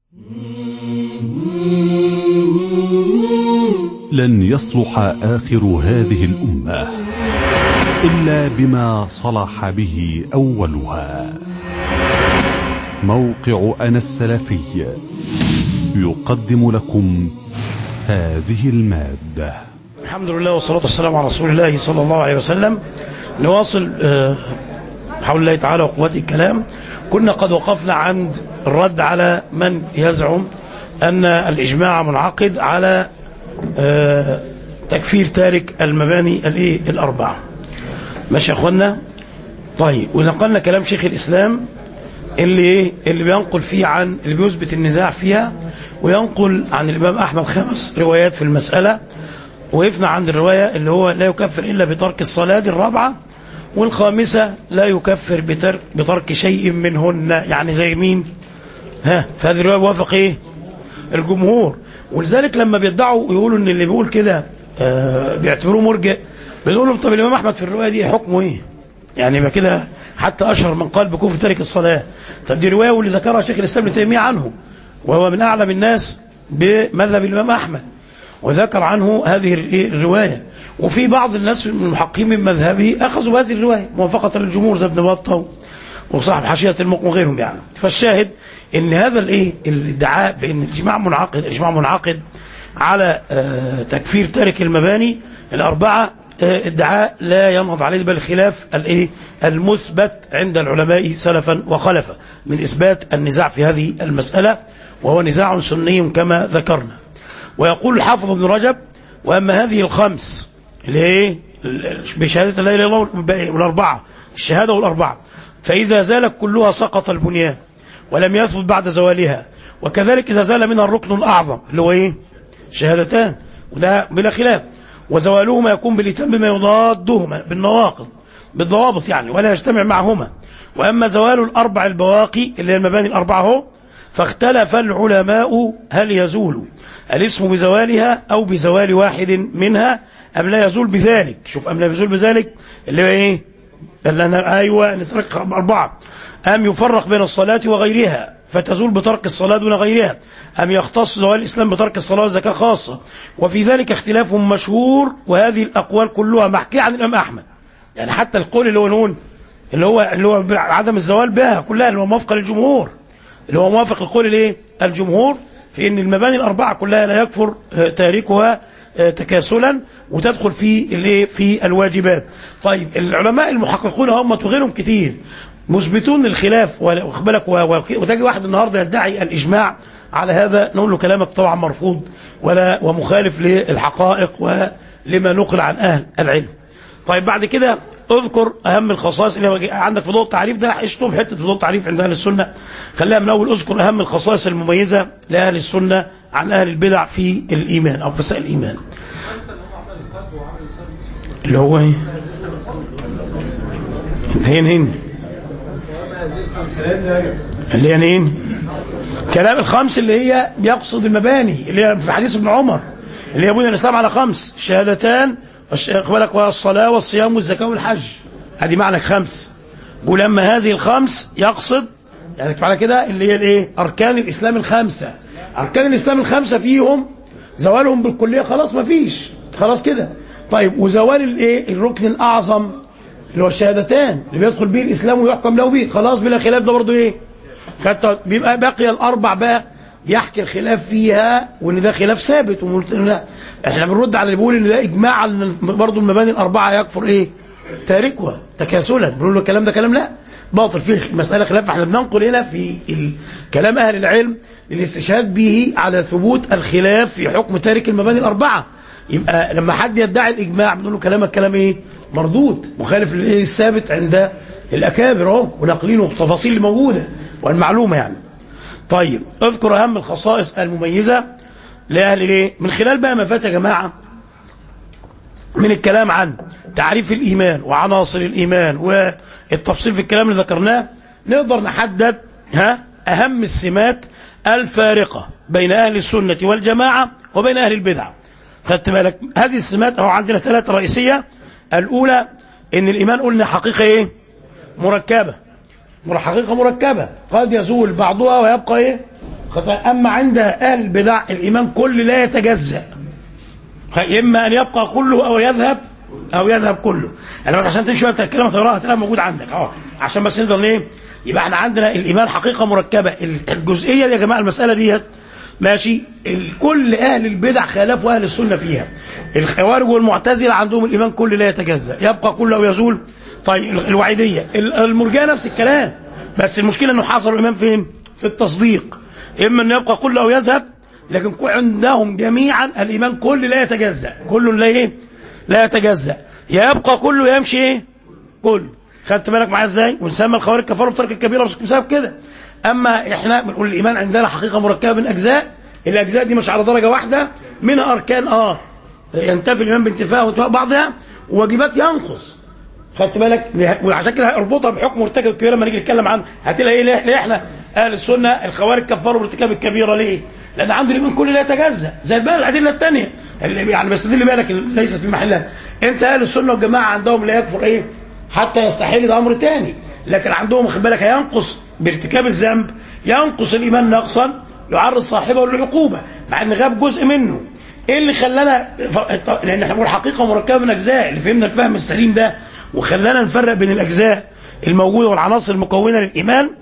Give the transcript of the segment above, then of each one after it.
لن يصلح آخر هذه الأمة إلا بما صلح به أولها موقع أنا السلفي يقدم لكم هذه المادة الحمد لله والصلاة والسلام على رسول الله صلى الله عليه وسلم نواصل آه، حول الله تعالى وقوة الكلام كنا قد وقفنا عند الرد على من يزعم أن الإجماع منعقد على آه، تكفير تارك المباني الإيه؟ الأربعة ماشي يا أخوانا طيب ونقلنا كلام شيخ الإسلام اللي إيه؟ اللي بينقل فيه عن اللي بيثبت النزاع فيها وينقل عن الإمام أحمد خمس روايات في المسألة وقفنا عند الرواية اللي هو لا يكفر إلا بترك الصلاة دي الرابعة والخامسة لا يكفر بترك, بترك شيء منهن يعني زي مين ها فهذه الرواية موافق ايه الجمهور ولذلك لما بيدعوا يقولوا ان اللي بيقول كده آه بيعتبروه مرجئ بنقول لهم طب الامام احمد في الروايه دي حكمه ايه يعني يبقى كده حتى اشهر من قال بكفر تارك الصلاه طب دي روايه واللي ذكرها شيخ الاسلام ابن تيميه عنه وهو من اعلم الناس بمذهب الامام احمد وذكر عنه هذه الروايه وفي بعض الناس من المحققين من مذهبه اخذوا بهذه الروايه موافقه للجمهور زي ابن بطه وصاحب حاشيه المق وغيرهم يعني فالشاهد ان هذا الايه الادعاء بان الاجماع منعقد الاجماع منعقد على آه تكفير تارك المباني الاربعه آه ادعاء لا ينهض عليه بل خلاف الايه المثبت عند العلماء سلفا وخلفا من اثبات النزاع في هذه المساله وهو نزاع سني كما ذكرنا ويقول الحافظ ابن رجب واما هذه الخمس اللي هي بشهاده لا اله الا الله والاربعه الشهاده والاربعه فاذا زالت كلها سقط البنيان ولم يثبت بعد زوالها وكذلك إذا زال منها الركن الأعظم اللي هو إيه شهادتان وده بلا خلاف وزوالهما يكون بالإتم بما يضادهما بالنواقض بالضوابط يعني ولا يجتمع معهما وأما زوال الأربع البواقي اللي هي المباني الأربعة هو فاختلف العلماء هل يزول الاسم بزوالها أو بزوال واحد منها أم لا يزول بذلك شوف أم لا يزول بذلك اللي هو إيه اللي أنا أيوة نترك أربعة أم يفرق بين الصلاة وغيرها فتزول بترك الصلاة دون غيرها أم يختص زوال الإسلام بترك الصلاة والزكاة خاصة وفي ذلك اختلاف مشهور وهذه الأقوال كلها محكية عن الإمام أحمد يعني حتى القول اللي هو نون اللي هو اللي هو عدم الزوال بها كلها اللي هو موافق للجمهور اللي هو موافق لقول الايه الجمهور في ان المباني الاربعه كلها لا يكفر تاركها تكاسلا وتدخل في الايه في الواجبات طيب العلماء المحققون هم وغيرهم كتير مثبتون الخلاف واخد بالك وتجي واحد النهارده يدعي الاجماع على هذا نقول له كلامك طبعا مرفوض ولا ومخالف للحقائق ولما نقل عن اهل العلم طيب بعد كده اذكر اهم الخصائص اللي عندك في ضوء التعريف ده اشطب حته في ضوء التعريف عند اهل السنه خليها من اول اذكر اهم الخصائص المميزه لاهل السنه عن اهل البدع في الايمان او في مسائل الايمان اللي هو ايه هين هين اللي هي مين كلام الخمس اللي هي بيقصد المباني اللي هي في حديث ابن عمر اللي هي بني الاسلام على خمس شهادتان اقبلك والصلاه والصيام والزكاه والحج هذه معنى خمس بقول اما هذه الخمس يقصد يعني على كده اللي هي الايه اركان الاسلام الخمسه اركان الاسلام الخمسه فيهم زوالهم بالكليه خلاص ما فيش خلاص كده طيب وزوال الايه الركن الاعظم اللي هو الشهادتان اللي بيدخل به الاسلام ويحكم له به خلاص بلا خلاف ده برضه ايه حتى بيبقى باقي الاربع بقى بيحكي الخلاف فيها وان ده خلاف ثابت لا احنا بنرد على اللي بيقول ان ده اجماع على برضه المباني الاربعه يكفر ايه تاركها تكاسلا بنقول له الكلام ده كلام لا باطل فيه مساله خلاف احنا بننقل هنا في كلام اهل العلم الاستشهاد به على ثبوت الخلاف في حكم تارك المباني الاربعه يبقى لما حد يدعي الاجماع بنقول له كلامك كلام ايه مردود مخالف للايه الثابت عند الاكابر اهو وناقلينه التفاصيل الموجوده والمعلومه يعني طيب اذكر اهم الخصائص المميزه لاهل الايه من خلال بقى ما فات يا جماعه من الكلام عن تعريف الايمان وعناصر الايمان والتفصيل في الكلام اللي ذكرناه نقدر نحدد ها اهم السمات الفارقه بين اهل السنه والجماعه وبين اهل البدعه خدت بالك هذه السمات اهو عندنا ثلاثه رئيسيه الاولى ان الايمان قلنا حقيقه ايه مركبه حقيقه مركبه قد يزول بعضها ويبقى ايه أما عند أهل البدع الإيمان كل لا يتجزأ إما أن يبقى كله أو يذهب أو يذهب كله أنا بس عشان تمشي وقت الكلمة تقراها تلاقيها موجود عندك أه عشان بس نقدر إيه يبقى احنا عندنا الإيمان حقيقة مركبة الجزئية دي يا جماعة المسألة ديت ماشي كل أهل البدع خالفوا أهل السنة فيها الخوارج والمعتزلة عندهم الإيمان كل لا يتجزأ يبقى كله أو يزول طيب الوعيدية المرجئة نفس الكلام بس المشكلة أنه حصل الإيمان فين في التصديق إما أن يبقى كله أو يذهب لكن عندهم جميعا الإيمان كل لا يتجزأ كل لا إيه لا يتجزأ يا يبقى كله يمشي إيه كله خدت بالك معايا ازاي ونسمى الخوارج كفاره بترك الكبيره بسبب كده اما احنا بنقول الايمان عندنا حقيقه مركبه من اجزاء الاجزاء دي مش على درجه واحده منها اركان اه ينتفي الايمان بانتفاء وانتفاء بعضها وواجبات ينقص خدت بالك وعشان كده اربطها بحكم مرتكب الكبيره لما نيجي نتكلم عنه هتلاقي ايه ليه احنا اهل السنه الخوارج كفروا بارتكاب الكبيره ليه؟ لان عنده الايمان كله لا يتجزا زي بقى الادله الثانيه اللي يعني بس دي اللي بالك ليست في محلها انت اهل السنه والجماعه عندهم لا يكفر ايه؟ حتى يستحيل ده امر ثاني لكن عندهم خد بالك هينقص بارتكاب الذنب ينقص الايمان نقصا يعرض صاحبه للعقوبه مع ان غاب جزء منه ايه اللي خلانا لان احنا بنقول حقيقه مركبه من اجزاء اللي فهمنا الفهم السليم ده وخلانا نفرق بين الاجزاء الموجوده والعناصر المكونه للايمان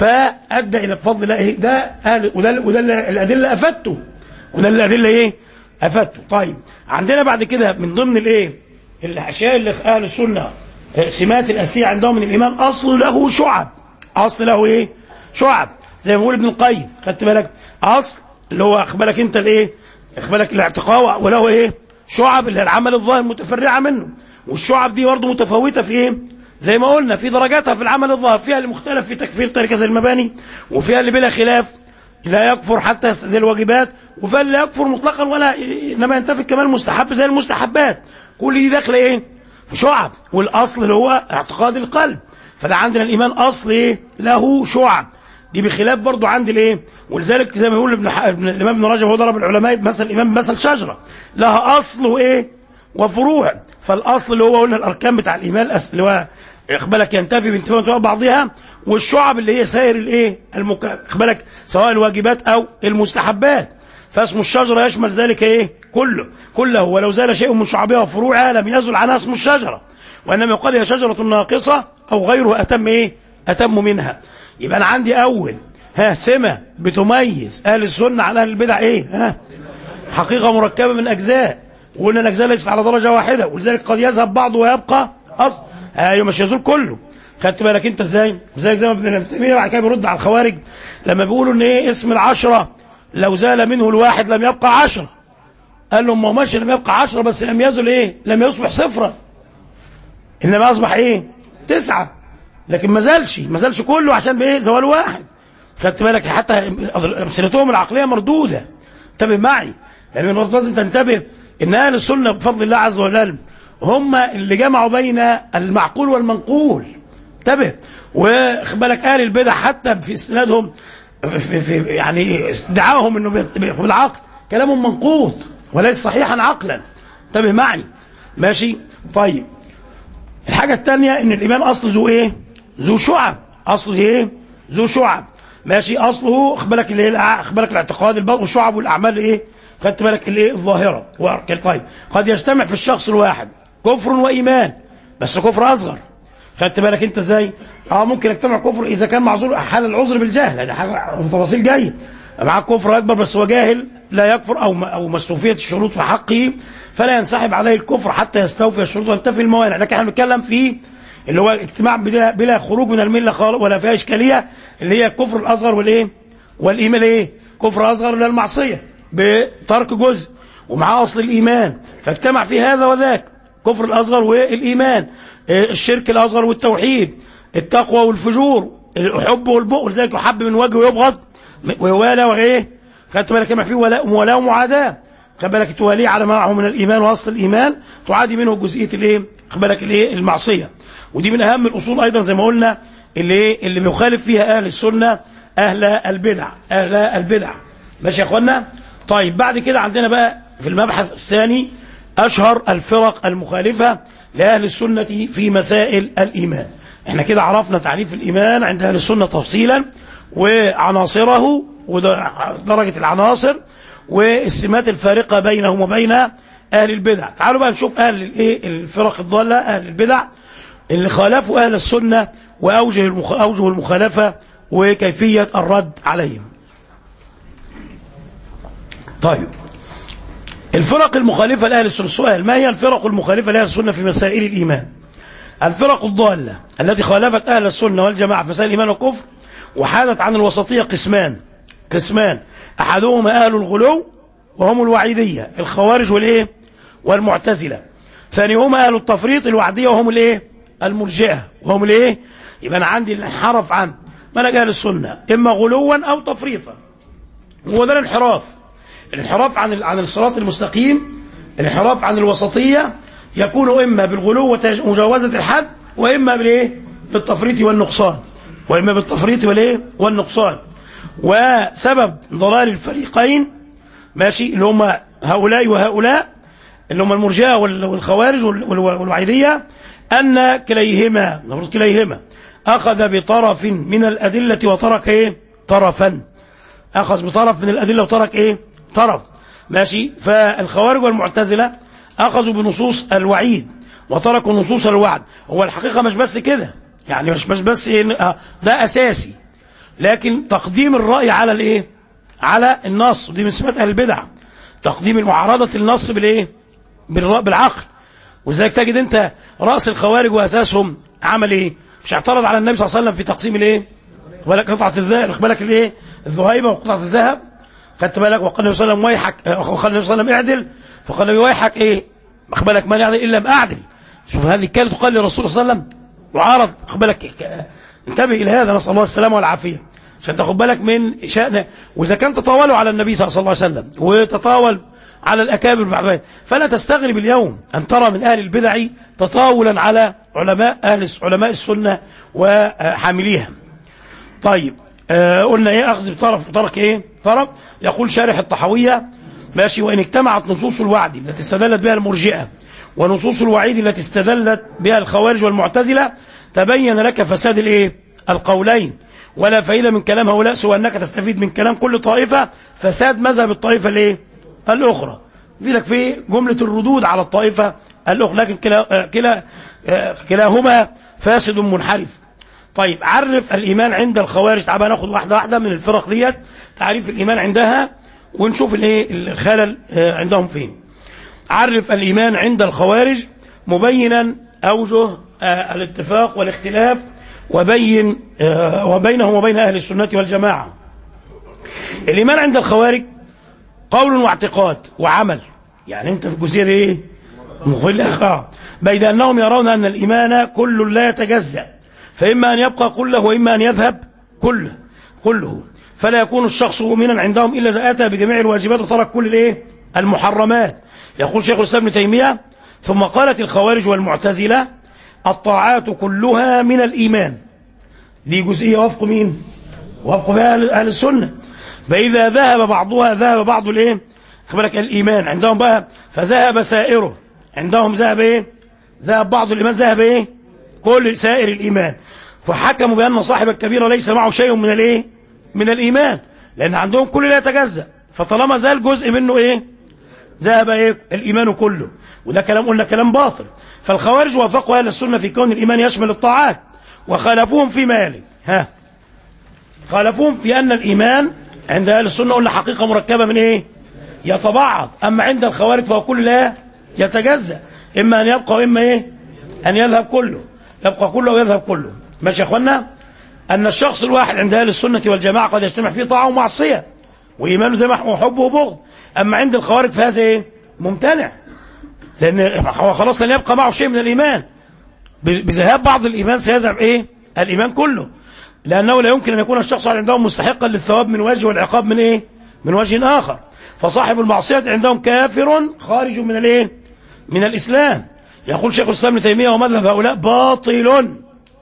فادى الى بفضل الله ايه ده اهل وده وده الادله افادته وده الادله ايه افادته طيب عندنا بعد كده من ضمن الايه الاشياء اللي في اهل السنه سمات الاساسيه عندهم من الايمان اصل له شعب اصل له ايه شعب زي ما بيقول ابن القيم خدت بالك اصل اللي هو اخبالك انت الايه اخبالك الاعتقاء وله ايه شعب اللي العمل الظاهر متفرعه منه والشعب دي برضه متفاوته في ايه زي ما قلنا في درجاتها في العمل الظاهر فيها اللي مختلف في تكفير تركة زي المباني وفيها اللي بلا خلاف لا يكفر حتى زي الواجبات وفيها اللي لا يكفر مطلقا ولا انما ينتفي كمان مستحب زي المستحبات كل دي داخله ايه شعب والاصل اللي هو اعتقاد القلب فده عندنا الايمان اصل ايه له شعب دي بخلاف برضو عند الايه ولذلك زي ما يقول ابن ابن الامام ابن رجب هو ضرب العلماء مثل الامام مثل شجره لها اصل وايه وفروع فالاصل اللي هو قلنا الاركان بتاع الايمان الأصل اللي هو اقبالك ينتفي بانتفاء بعضها والشعب اللي هي سائر الايه المك... اقبالك سواء الواجبات او المستحبات فاسم الشجرة يشمل ذلك ايه كله كله ولو زال شيء من شعبها وفروعها لم يزل عنها اسم الشجرة وانما يقال هي شجرة ناقصة او غيره اتم ايه اتم منها يبقى انا عندي اول ها سمة بتميز اهل السنة على اهل البدع ايه ها حقيقة مركبة من اجزاء وقلنا الاجزاء ليست على درجة واحدة ولذلك قد يذهب بعض ويبقى اصل ايوه مش يزول كله خدت بالك انت ازاي زي زي ما ابن تيميه بعد كده بيرد على الخوارج لما بيقولوا ان ايه اسم العشره لو زال منه الواحد لم يبقى عشرة قال له ما ماشي لم يبقى عشرة بس لم يزل ايه لم يصبح صفرا انما اصبح ايه تسعة لكن ما زالش ما زالش كله عشان بايه زوال واحد خدت بالك حتى امثلتهم العقليه مردوده انتبه معي لان يعني لازم تنتبه ان اهل السنه بفضل الله عز وجل هم اللي جمعوا بين المعقول والمنقول انتبه وخبالك اهل البدع حتى في اسنادهم في في يعني ادعاهم انه بالعقل كلامهم منقوط وليس صحيحا عقلا انتبه معي ماشي طيب الحاجه الثانيه ان الايمان اصله ذو ايه ذو شعب اصله ايه ذو شعب ماشي اصله اخبالك اللي هي اخبالك الاعتقاد الباطن والشعب والاعمال ايه خدت بالك الايه الظاهره طيب قد يجتمع في الشخص الواحد كفر وايمان بس كفر اصغر خدت بالك انت ازاي اه ممكن يجتمع كفر اذا كان معذور حال العذر بالجهل هذه حاجه تفاصيل جايه معاه كفر اكبر بس هو جاهل لا يكفر او او مستوفيه الشروط في حقه فلا ينسحب عليه الكفر حتى يستوفي الشروط وينتفي الموانع لكن احنا بنتكلم في اللي هو اجتماع بلا, بلا خروج من المله خالص ولا فيها اشكاليه اللي هي الكفر الاصغر والايه والايمان ايه كفر اصغر ولا المعصيه بترك جزء ومعاه اصل الايمان فاجتمع في هذا وذاك كفر الاصغر والايمان الشرك الاصغر والتوحيد التقوى والفجور الحب والبغض لذلك يحب من وجه ويبغض ويوالى وايه خدت بالك كما فيه ولاء ولاء ومعاداه خد بالك تواليه على ما معه من الايمان واصل الايمان تعادي منه جزئيه الايه خد بالك الايه المعصيه ودي من اهم الاصول ايضا زي ما قلنا اللي ايه اللي بيخالف فيها اهل السنه اهل البدع اهل البدع ماشي يا اخوانا طيب بعد كده عندنا بقى في المبحث الثاني اشهر الفرق المخالفه لاهل السنه في مسائل الايمان احنا كده عرفنا تعريف الايمان عند اهل السنه تفصيلا وعناصره ودرجة العناصر والسمات الفارقة بينهم وبين أهل البدع تعالوا بقى نشوف أهل الإيه الفرق الضالة أهل البدع اللي خالفوا أهل السنة وأوجه المخ... أوجه المخالفة وكيفية الرد عليهم طيب الفرق المخالفة لأهل السنة السؤال ما هي الفرق المخالفة لأهل السنة في مسائل الإيمان الفرق الضالة التي خالفت أهل السنة والجماعة في مسائل الإيمان والكفر وحادت عن الوسطية قسمان قسمان أحدهما أهل الغلو وهم الوعيدية الخوارج والإيه والمعتزلة ثانيهما أهل التفريط الوعدية وهم الإيه المرجئة وهم الإيه يبقى أنا عندي اللي انحرف عن منهج أهل السنة إما غلوا أو تفريطا وهو ده الانحراف الانحراف عن عن الصراط المستقيم الانحراف عن الوسطية يكون إما بالغلو ومجاوزة الحد وإما بالإيه بالتفريط والنقصان وإما بالتفريط والإيه والنقصان وسبب ضلال الفريقين ماشي اللي هم هؤلاء وهؤلاء اللي هم المرجئه والخوارج والوعيديه ان كليهما المفروض كليهما اخذ بطرف من الادله وترك ايه طرفا اخذ بطرف من الادله وترك ايه طرف ماشي فالخوارج والمعتزله اخذوا بنصوص الوعيد وتركوا نصوص الوعد هو الحقيقه مش بس كده يعني مش مش بس إيه ده اساسي لكن تقديم الراي على الايه على النص ودي من سمات اهل البدع تقديم معارضه النص بالايه بالعقل وذلك تجد انت راس الخوارج واساسهم عمل ايه مش اعترض على النبي صلى الله عليه وسلم في تقسيم الايه بالك قطعه الذهب خد بالك الايه الذهيبه وقطعه الذهب خدت بالك وقال النبي صلى الله عليه وسلم ويحك وقال النبي صلى الله عليه وسلم اعدل فقال النبي ويحك ايه خد بالك ما يعدل الا لم اعدل شوف هذه كانت تقال للرسول صلى الله عليه وسلم وعارض خد بالك انتبه الى هذا نسال الله السلامه والعافيه عشان تاخد بالك من شأن واذا كان تطاولوا على النبي صلى الله عليه وسلم وتطاول على الأكابر بعد فلا تستغرب اليوم أن ترى من أهل البدع تطاولا على علماء أهل علماء السنة وحامليها طيب آه قلنا إيه أخذ بطرف وترك إيه طرف يقول شارح الطحوية ماشي وإن اجتمعت نصوص الوعد التي استدلت بها المرجئة ونصوص الوعيد التي استدلت بها الخوارج والمعتزلة تبين لك فساد الإيه القولين ولا فائدة من كلام هؤلاء سوى أنك تستفيد من كلام كل طائفة فساد مذهب الطائفة الإيه الأخرى في لك في جملة الردود على الطائفة الأخرى لكن كلا كلا كلاهما فاسد منحرف طيب عرف الإيمان عند الخوارج تعال ناخد واحدة واحدة من الفرق ديت تعريف الإيمان عندها ونشوف الايه الخلل عندهم فين عرف الإيمان عند الخوارج مبينا أوجه الاتفاق والاختلاف وبين وبينهم وبين أهل السنة والجماعة الإيمان عند الخوارج قول واعتقاد وعمل يعني انت في الجزئيه دي ايه مخلخة بيد انهم يرون ان الايمان كل لا يتجزا فاما ان يبقى كله واما ان يذهب كله كله فلا يكون الشخص مؤمنا عندهم الا اذا اتى بجميع الواجبات وترك كل الايه المحرمات يقول شيخ الاسلام ابن تيميه ثم قالت الخوارج والمعتزله الطاعات كلها من الايمان دي جزئيه وفق مين وفق بها اهل السنه فإذا ذهب بعضها ذهب بعض الايه بالك الإيمان عندهم بقى فذهب سائره عندهم ذهب ايه ذهب بعض الإيمان ذهب ايه كل سائر الإيمان فحكموا بأن صاحب الكبيرة ليس معه شيء من الايه من الإيمان لأن عندهم كل لا يتجزأ فطالما زال جزء منه ايه ذهب ايه الإيمان كله وده كلام قلنا كلام باطل فالخوارج وافقوا أهل السنة في كون الإيمان يشمل الطاعات وخالفوهم في ماله ها خالفوهم في أن الإيمان عند أهل السنة قلنا حقيقة مركبة من إيه يتبعض أما عند الخوارج فهو كل لا يتجزأ إما أن يبقى وإما إيه أن يذهب كله يبقى كله ويذهب كله ماشي يا أخوانا أن الشخص الواحد عند أهل السنة والجماعة قد يجتمع فيه طاعة ومعصية وإيمانه زي ما وحب وبغض أما عند الخوارج فهذا إيه ممتنع لأن هو خلاص لن يبقى معه شيء من الإيمان بذهاب بعض الإيمان سيذهب إيه الإيمان كله لأنه لا يمكن أن يكون الشخص عندهم مستحقا للثواب من وجه والعقاب من إيه من وجه آخر فصاحب المعصية عندهم كافر خارج من الإيه من الإسلام يقول شيخ الإسلام ابن تيمية ومذهب هؤلاء باطل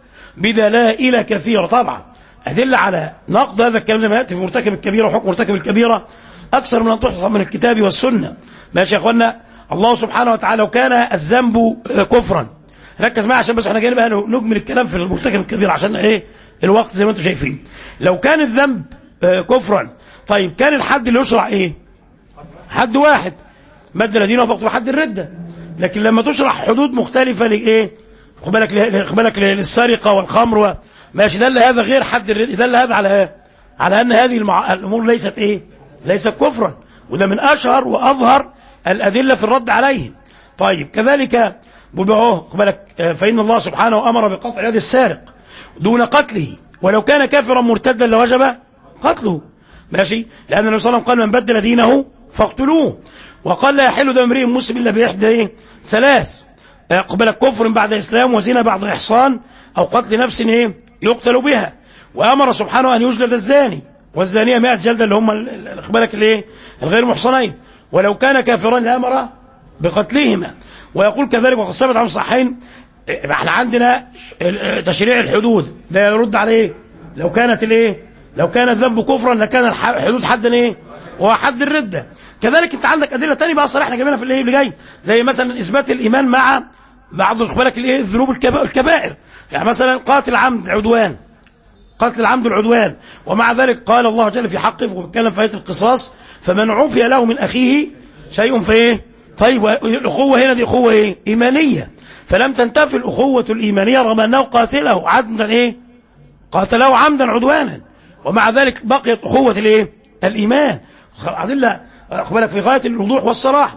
بدلائل كثيرة طبعا أدل على نقد هذا الكلام زي ما يأتي في مرتكب الكبيرة وحكم مرتكب الكبيرة أكثر من أن تحصى من الكتاب والسنة ماشي يا أخوانا الله سبحانه وتعالى وكان الذنب كفرا ركز معي عشان بس احنا جايين بقى نجمل الكلام في المرتكب الكبير عشان ايه الوقت زي ما انتم شايفين لو كان الذنب كفرا طيب كان الحد اللي يشرع ايه حد واحد بدل دينه فقط حد الردة لكن لما تشرح حدود مختلفة لإيه خد بالك ل- خد بالك للسرقة والخمر و... ماشي دل هذا غير حد الردة دل هذا على إيه؟ على أن هذه المع... الأمور ليست إيه ليست كفرا وده من أشهر وأظهر الأدلة في الرد عليهم طيب كذلك بيقول اهو خد بالك آه، فإن الله سبحانه أمر بقطع يد السارق دون قتله ولو كان كافرا مرتدا لوجب قتله ماشي لأن النبي صلى الله عليه وسلم قال من بدل دينه فاقتلوه وقال لا يحل دم امرئ مسلم إلا بإحدى إيه؟ ثلاث آه، خد بالك كفر بعد إسلام وزنا بعد إحصان أو قتل نفس إيه يقتل بها وأمر سبحانه أن يجلد الزاني والزانية 100 جلدة اللي هم ال- ال- خد بالك الايه الغير محصنين ولو كان كافرا لأمر بقتلهما ويقول كذلك وقد ثبت عن صحيحين إيه، احنا عندنا ش- ال- تشريع الحدود ده يرد على ايه لو كانت الايه لو كان الذنب كفرا لكان الح- الحدود حدا ايه هو حد الردة كذلك انت عندك ادله ثانيه بقى صراحه احنا جايبينها في الايه اللي جاي زي مثلا اثبات الايمان مع بعض خد بالك الايه الذنوب الكبا- الكبائر يعني مثلا قاتل عمد عدوان قتل العمد العدوان ومع ذلك قال الله جل في حقه وبيتكلم في آية القصاص فمن عفي له من أخيه شيء فإيه طيب الأخوة هنا دي أخوة إيه إيمانية فلم تنتفي الأخوة الإيمانية رغم أنه قاتله عمدا إيه قاتله عمدا عدوانا ومع ذلك بقيت أخوة الإيه الإيمان أدلة خد بالك في غاية الوضوح والصراحة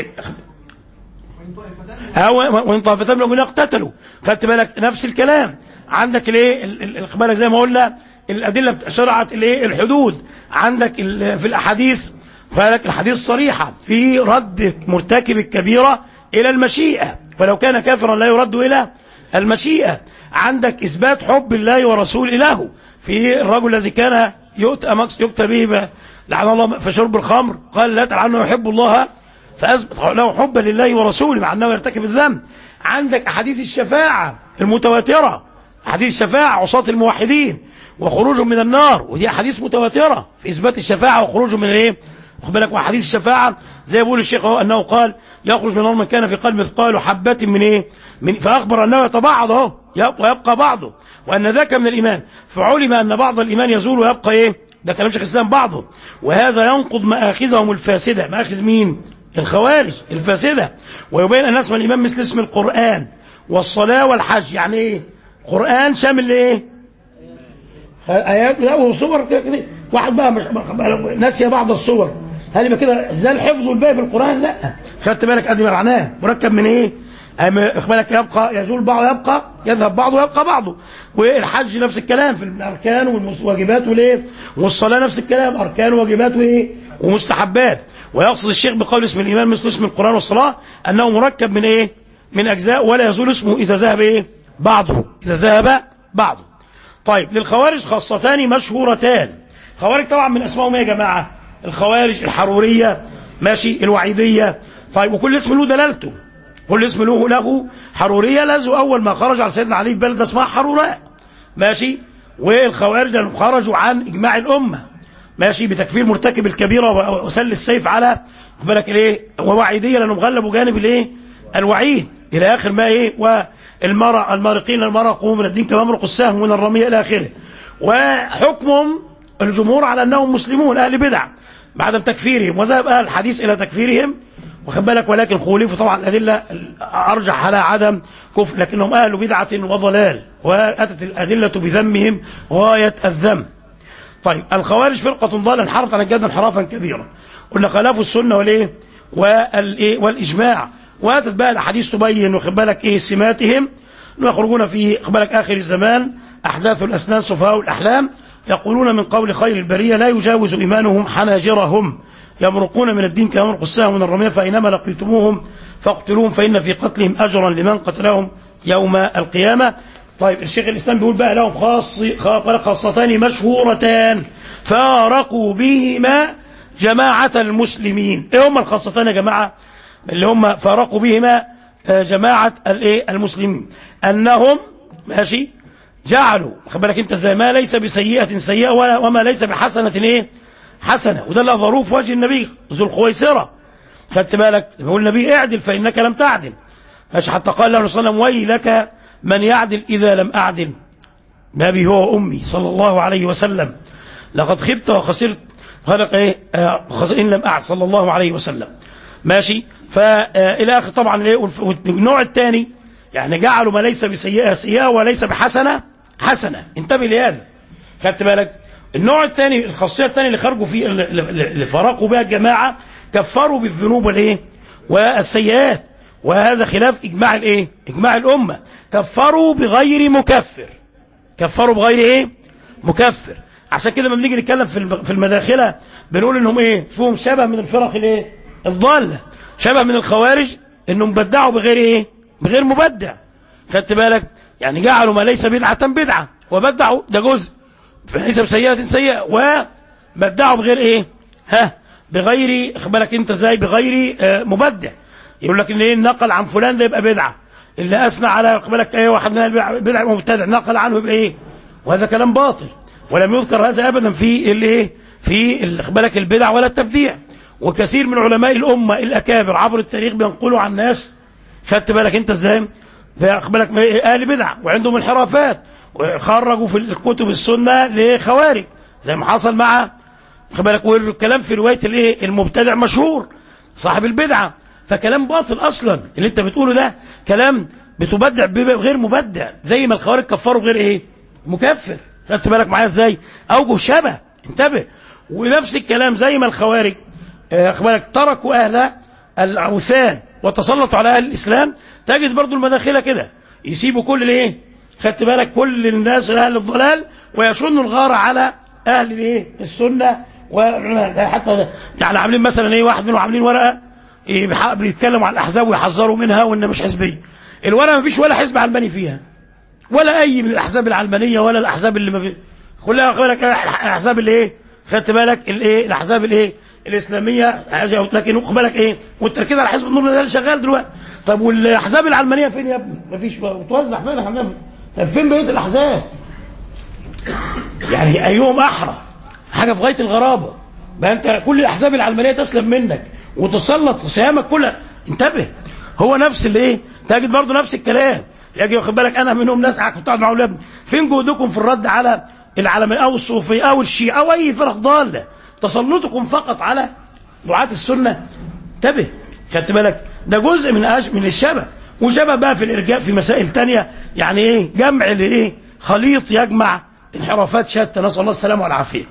أو وإن طائفتان من المؤمنين اقتتلوا خدت بالك نفس الكلام عندك الايه ال- ال- خد بالك زي ما قلنا الأدلة شرعت الايه الحدود عندك ال- في الأحاديث خد بالك الحديث صريحة في رد مرتكب الكبيرة إلى المشيئة ولو كان كافرا لا يرد إلى المشيئة عندك إثبات حب الله ورسوله له في الرجل الذي كان يؤتى مقص يؤتى به ب- لعن الله في شرب الخمر قال لا تعالى انه يحب الله فأثبت له حبا لله ورسوله مع أنه يرتكب الذنب عندك أحاديث الشفاعة المتواترة أحاديث الشفاعة عصاة الموحدين وخروجهم من النار ودي أحاديث متواترة في إثبات الشفاعة وخروجهم من إيه خد بالك وأحاديث الشفاعة زي ما بيقول الشيخ اهو أنه قال يخرج من النار من كان في قلب مثقال حبة من إيه من فأخبر أنه يتبعض أهو يبقى- ويبقى بعضه وأن ذاك من الإيمان فعلم أن بعض الإيمان يزول ويبقى إيه ده كلام شيخ الإسلام بعضه وهذا ينقض مآخذهم الفاسدة مآخذ مين الخوارج الفاسدة ويبين أن اسم الإيمان مثل اسم القرآن والصلاة والحج يعني إيه قرآن شامل لإيه آيات لا وصور كده كده. واحد بقى مش ناسي بعض الصور هل يبقى كده ازاي الحفظ والباقي في القرآن لا خدت بالك ادي معناه مركب من ايه أما خد بالك يبقى يزول بعض يبقى يذهب بعضه ويبقى بعضه والحج نفس الكلام في الاركان والواجبات والايه والصلاه نفس الكلام اركان وواجبات وايه ومستحبات ويقصد الشيخ بقول اسم الايمان مثل اسم القران والصلاه انه مركب من ايه من اجزاء ولا يزول اسمه اذا ذهب ايه بعضه اذا ذهب بعضه طيب للخوارج خاصتان مشهورتان خوارج طبعا من اسمائهم ايه يا جماعه الخوارج الحروريه ماشي الوعيديه طيب وكل اسم له دلالته كل اسم له له حروريه لازوا اول ما خرج على سيدنا علي في بلد اسمها حروراء ماشي والخوارج لانهم خرجوا عن اجماع الامه ماشي بتكفير مرتكب الكبيره وسل السيف على خد بالك الايه ووعيديه لانهم غلبوا جانب الايه الوعيد الى اخر ما ايه والمرأة المارقين المرأة قوموا من الدين كما امرقوا السهم من الرمية الى اخره وحكمهم الجمهور على انهم مسلمون اهل بدع بعدم تكفيرهم وذهب اهل الحديث الى تكفيرهم واخد بالك ولكن خولفوا طبعا الادله ارجح على عدم كفر لكنهم اهل بدعه وضلال واتت الادله بذمهم غايه الذم طيب الخوارج فرقة ضالة انحرفت عن الجد انحرافا كبيرا قلنا خلافوا السنة والايه والايه والاجماع واتت بقى الاحاديث تبين واخد بالك ايه سماتهم يخرجون في واخد بالك اخر الزمان احداث الاسنان سفهاء الاحلام يقولون من قول خير البريه لا يجاوز ايمانهم حناجرهم يمرقون من الدين كما يمرق السهم من الرميه فاينما لقيتموهم فاقتلوهم فان في قتلهم اجرا لمن قتلهم يوم القيامه طيب الشيخ الإسلام بيقول بقى لهم خاص خاصتان مشهورتان فارقوا بهما جماعة المسلمين ايه هم الخاصتان يا جماعة اللي هم فارقوا بهما جماعة الايه المسلمين انهم ماشي جعلوا خد بالك انت زي ما ليس بسيئة سيئة ولا وما ليس بحسنة ايه حسنة وده اللي اظهروه في وجه النبي ذو الخويسرة خدت بالك بيقول النبي اعدل فانك لم تعدل ماشي حتى قال له صلى الله عليه وسلم ويلك من يعدل إذا لم أعدل بابي هو أمي صلى الله عليه وسلم لقد خبت وخسرت خلق ايه آه، خاصة ان لم اعد صلى الله عليه وسلم ماشي فالى اخر طبعا ايه والف- والنوع الثاني يعني جعلوا ما ليس بسيئه سيئه وليس بحسنه حسنه انتبه لهذا خدت بالك النوع الثاني الخاصيه الثانيه اللي خرجوا فيه اللي- اللي اللي فرقوا بها الجماعه كفروا بالذنوب والايه والسيئات وهذا خلاف اجماع الايه اجماع الامه كفروا بغير مكفر كفروا بغير ايه مكفر عشان كده لما بنيجي نتكلم في الم- في المداخله بنقول انهم ايه فيهم شبه من الفرق الايه الضاله شبه من الخوارج انهم بدعوا بغير ايه بغير مبدع خدت بالك يعني جعلوا ما ليس بدعه بدعه وبدعوا ده جزء فليس بسيئه سيئه وبدعوا بغير ايه ها بغير خد بالك انت ازاي بغير آه مبدع يقول لك ان ايه نقل عن فلان ده يبقى بدعه اللي اثنى على خد بالك ايه واحد من البدع بدع مبتدع نقل عنه يبقى ايه وهذا كلام باطل ولم يذكر هذا ابدا في الايه في ال- خد بالك البدع ولا التبديع وكثير من علماء الامه الاكابر عبر التاريخ بينقلوا عن ناس خدت بالك انت ازاي خد بالك اهل بدع وعندهم انحرافات وخرجوا في الكتب السنه لخوارج زي ما حصل مع خد بالك والكلام في روايه الايه المبتدع مشهور صاحب البدعه فكلام باطل اصلا اللي انت بتقوله ده كلام بتبدع بغير مبدع زي ما الخوارج كفروا غير ايه مكفر خدت بالك معايا ازاي اوجه شبه انتبه ونفس الكلام زي ما الخوارج آه، خد بالك تركوا اهل الاوثان وتسلطوا على اهل الاسلام تجد برضو المداخله كده يسيبوا كل الايه خدت بالك كل الناس اهل الضلال ويشنوا الغاره على اهل الايه السنه وحتى يعني عاملين مثلا ايه واحد منهم عاملين ورقه إيه بيح- بيتكلموا عن الاحزاب ويحذروا منها وانها مش حزبيه الورقه ما فيش ولا حزب علماني فيها ولا اي من الاحزاب العلمانيه ولا الاحزاب اللي ما بي... كلها خد بالك الاحزاب اللي ايه خدت بالك الايه الاحزاب الايه الاسلاميه هذه لكن خد بالك ايه والتركيز على حزب النور ده اللي شغال دلوقتي طب والاحزاب العلمانيه فين يا ابني ما فيش بتوزع فين الاحزاب طب فين بقيه الاحزاب يعني ايهم احرى حاجه في غايه الغرابه بقى انت كل الاحزاب العلمانيه تسلم منك وتسلط سهامك كلها انتبه هو نفس الايه تجد برضه نفس الكلام يجي واخد بالك انا منهم ناس كنت قاعد مع اولادنا فين جهدكم في الرد على العلمانيه او الصوفيه او الشيعه او اي فرق ضاله تسلطكم فقط على دعاة السنه انتبه خدت بالك ده جزء من أش... من الشبه وشبه بقى في الارجاء في مسائل تانية يعني ايه جمع لايه خليط يجمع انحرافات شتى نسال الله السلامه والعافيه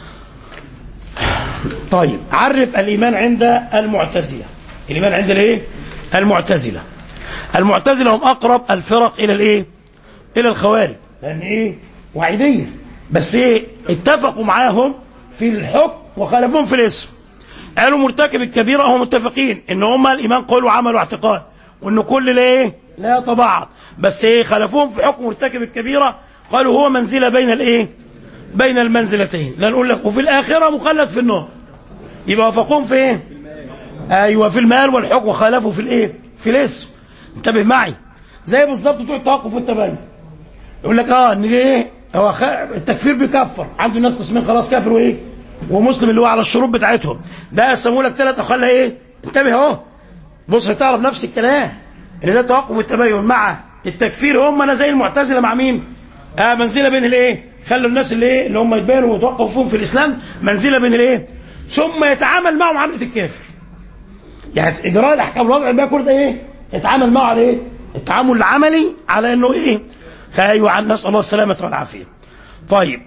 طيب عرف الايمان عند المعتزله الايمان عند الايه المعتزله المعتزله هم اقرب الفرق الى الايه الى الخوارج لان ايه وعيديه بس ايه اتفقوا معاهم في الحكم وخالفوهم في الاسم قالوا مرتكب الكبيره هم متفقين ان هم الايمان قول وعمل واعتقاد وان كل الايه لا يتبعض بس ايه خالفوهم في حكم مرتكب الكبيره قالوا هو منزله بين الايه بين المنزلتين لا نقول لك وفي الاخره مخلد في النار يبقى وافقوهم في ايه ايوه في المال والحكم وخالفوا في الايه في الاسم انتبه معي زي بالظبط بتوع التوقف والتبين يقول لك اه ان ايه هو خ... التكفير بيكفر عنده الناس قسمين خلاص كافر وايه ومسلم اللي هو على الشروط بتاعتهم ده قسموا لك ثلاث اخلى ايه انتبه اهو بص هتعرف نفس الكلام ان ده توقف والتبين مع التكفير هم انا زي المعتزله مع مين آه منزله بين الايه خلوا الناس اللي ايه اللي هم يتباينوا ويتوقفوا فيهم في الاسلام منزله بين الايه ثم يتعامل معهم معامله الكافر يعني اجراء الاحكام الوضع بقى كل ده ايه يتعامل معه على ايه التعامل العملي على انه ايه ايوه عن نسال الله السلامه والعافيه طيب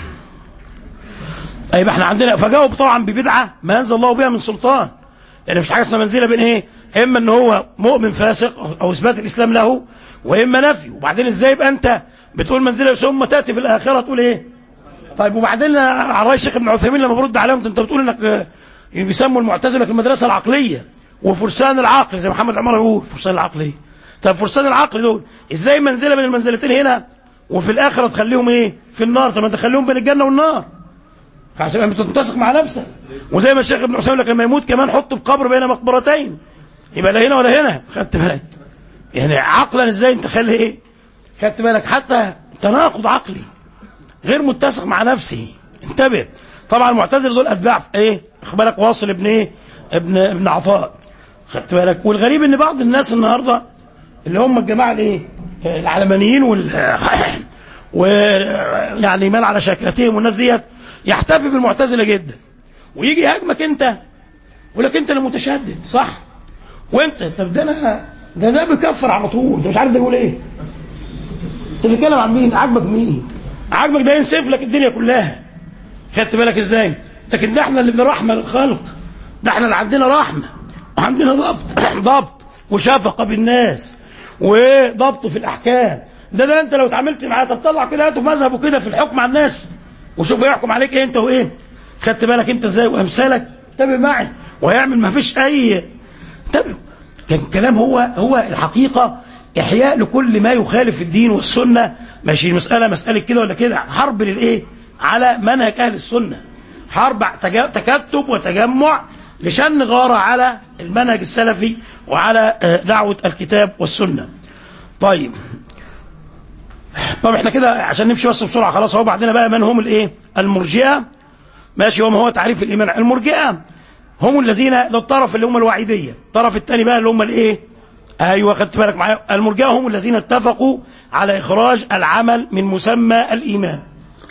طيب احنا عندنا فجاوب طبعا ببدعه ما انزل الله بها من سلطان لان مش حاجه اسمها منزله بين ايه اما ان هو مؤمن فاسق او اثبات الاسلام له واما نفي وبعدين ازاي يبقى انت بتقول منزله ثم تاتي في الاخره تقول ايه طيب وبعدين على راي الشيخ ابن عثيمين لما برد عليهم انت بتقول انك آه، بيسموا المعتزله المدرسه العقليه وفرسان العقل زي محمد عمر يقول فرسان العقليه طب فرسان العقل دول ازاي منزله بين المنزلتين هنا وفي الاخره تخليهم ايه في النار طب ما تخليهم بين الجنه والنار عشان انت تتسق مع نفسك وزي ما الشيخ ابن عثيمين لك لما يموت كمان حطه بقبر بين مقبرتين يبقى لا هنا ولا هنا خدت بالك يعني عقلا ازاي انت خلي ايه خدت بالك حتى تناقض عقلي غير متسق مع نفسه انتبه طبعا المعتزله دول اتباع ايه خد بالك واصل ابن ايه ابن ابن عطاء خدت بالك والغريب ان بعض الناس النهارده اللي هم الجماعه الايه العلمانيين وال ويعني مال على شكلتهم والناس ديت يحتفي بالمعتزله جدا ويجي يهاجمك انت يقول لك انت اللي متشدد صح وانت طب ده انا ده ده بيكفر على طول انت مش عارف ده يقول ايه انت بتتكلم عن مين عاجبك مين عاجبك ده ينسف لك الدنيا كلها خدت بالك ازاي لكن ده احنا اللي بنرحمه للخلق ده احنا اللي عندنا رحمه وعندنا ضبط ضبط وشفقه بالناس وضبط في الاحكام ده ده انت لو اتعاملت معاه طب طلع كده هاته مذهبه كده في الحكم على الناس وشوف يحكم عليك ايه انت وايه خدت بالك انت ازاي وامثالك انتبه معي وهيعمل ما فيش اي انتبه كان الكلام هو هو الحقيقه احياء لكل ما يخالف الدين والسنه ماشي المساله مساله كده ولا كده حرب للايه على منهج اهل السنه حرب تجا- تكتب وتجمع لشن غاره على المنهج السلفي وعلى آه، دعوه الكتاب والسنه طيب طب احنا كده عشان نمشي بس بسرعه خلاص اهو بعدين بقى من هم الايه المرجئه ماشي وما هو تعريف الايمان المرجئه هم الذين ده الطرف اللي هم الوعيديه الطرف الثاني بقى اللي هم الايه ايوه خدت بالك معايا المرجئه هم الذين اتفقوا على اخراج العمل من مسمى الايمان